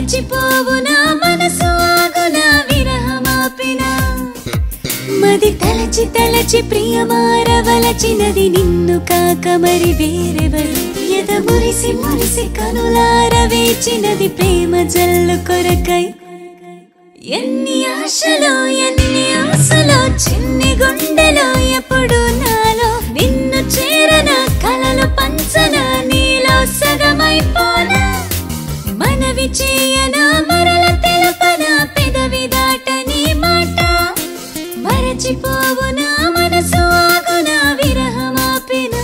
మరచిపోవు నా మనసు ఆగున విరహమాపిన మది తలచి తలచి ప్రియమారవలచినది నిన్ను కాక మరి వేరెవరు ఎద మురిసి మురిసి కనులార వేచినది ప్రేమ జల్లు కొరకై ఎన్ని ఆశలో ఎన్ని ఆశలో చిన్ని గుండెలో ఎప్పుడు నాలో నిన్ను చేరన కలలు పంచన నీలో సగమైపోనా మనవి చేయన మరల తెలపన పెదవి దాటని మాట మరచిపోవు నా మనసు ఆగున విరహమాపినా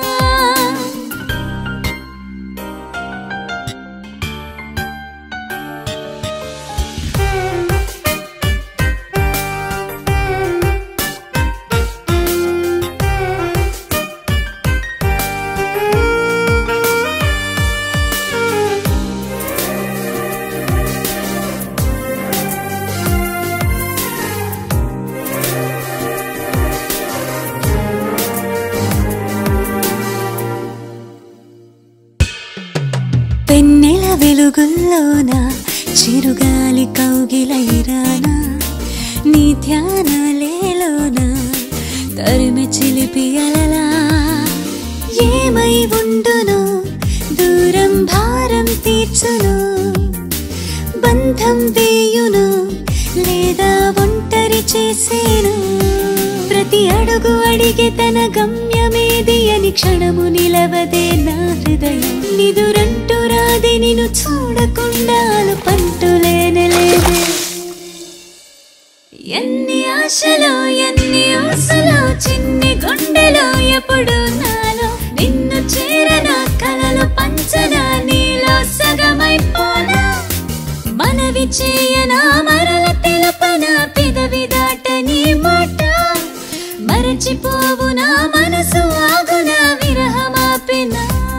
పెన్నెల వెలుగుల్లోన చిరుగాలి కౌగిలైరానా నీ ధ్యానాలేలోన తరిమి చిలిపి అలలా ఏమై ఉండును దూరం భారం తీర్చును బంధం వేయును లేదా ఒంటరి చేసేను ప్రతి అడుగు అడిగే తన గమ్యమేది అని క్షణము నిలవదే నా హృదయం నిదురంటూ రాది నిన్ను చూడకుండా పంటూ లేనలేదే ఎన్ని ఆశలో ఎన్ని ఆశలో చిన్ని గుండెలో ఎప్పుడు నాలో నిన్ను చేరన కలలు పంచన నీలో సగమైపోనా మనవి చేయనా మరల తెలపన పెదవి దాటని మాట మరచిపోవు నా మనసు ఆగున విరహమాపినా